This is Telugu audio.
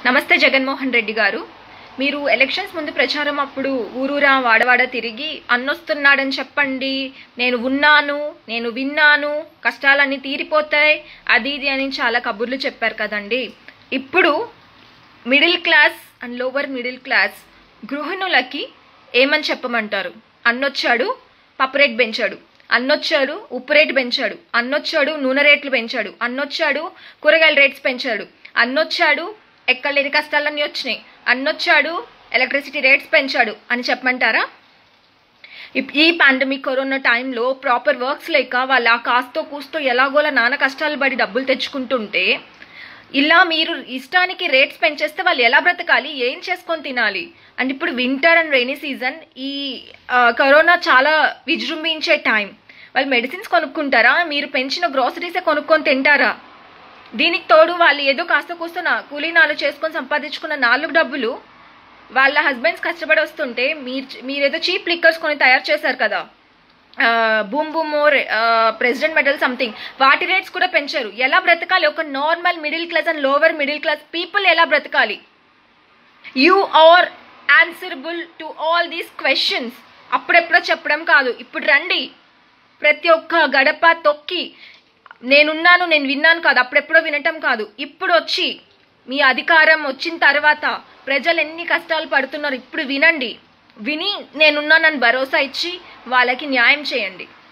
నమస్తే జగన్మోహన్ రెడ్డి గారు మీరు ఎలక్షన్స్ ముందు ప్రచారం అప్పుడు ఊరూరా వాడవాడ తిరిగి అన్నొస్తున్నాడని చెప్పండి నేను ఉన్నాను నేను విన్నాను కష్టాలన్నీ తీరిపోతాయి అది ఇది అని చాలా కబుర్లు చెప్పారు కదండి ఇప్పుడు middle class and lower middle class గృహిణులకి ఏమని చెప్పమంటారు అన్నొచ్చాడు పప్పు రేట్ పెంచాడు అన్నొచ్చాడు ఉప్పు రేటు పెంచాడు అన్నొచ్చాడు నూనె రేట్లు పెంచాడు అన్నొచ్చాడు కూరగాయల రేట్స్ పెంచాడు అన్నొచ్చాడు ఎక్కడ లేని కష్టాలన్నీ వచ్చినాయి అన్నొచ్చాడు ఎలక్ట్రిసిటీ రేట్స్ పెంచాడు అని చెప్పమంటారా ఇప్- ఈ పాండమిక్ కరోనా టైంలో ప్రాపర్ వర్క్స్ లేక వాళ్ళ ఆ కాస్తో కూస్తో ఎలాగోలా నాన్న కష్టాలు పడి డబ్బులు తెచ్చుకుంటుంటే ఇలా మీరు ఇష్టానికి రేట్స్ పెంచేస్తే వాళ్ళు ఎలా బ్రతకాలి ఏం చేసుకొని తినాలి అండ్ ఇప్పుడు వింటర్ అండ్ రైనీ సీజన్ ఈ ఆ, కరోనా చాలా విజృంభించే టైం వాళ్ళు మెడిసిన్స్ కొనుక్కుంటారా మీరు పెంచిన గ్రోసరీసే కొనుక్కొని తింటారా దీనికి తోడు వాళ్ళు ఏదో కాస్త కూస్త నా కూలీ నాలుగు చేసుకొని సంపాదించుకున్న నాలుగు డబ్బులు వాళ్ళ హస్బెండ్స్ కష్టపడి వస్తుంటే మీరు మీరేదో చీప్ లిక్కర్స్ కొని తయారు చేశారు కదా boom boom president medal something వాటి రేట్స్ కూడా పెంచారు ఎలా బ్రతకాలి ఒక normal middle class and lower middle class people ఎలా బ్రతకాలి you are answerable to all these questions అప్పుడెప్పుడో చెప్పడం కాదు ఇప్పుడు రండి ప్రతి ఒక్క గడప తొక్కి నేనున్నాను నేను విన్నాను కాదు అప్పుడెప్పుడో వినటం కాదు ఇప్పుడు వచ్చి మీ అధికారం వచ్చిన తర్వాత ప్రజలు ఎన్ని కష్టాలు పడుతున్నారు ఇప్పుడు వినండి విని నేనున్నానని భరోసా ఇచ్చి వాళ్ళకి న్యాయం చేయండి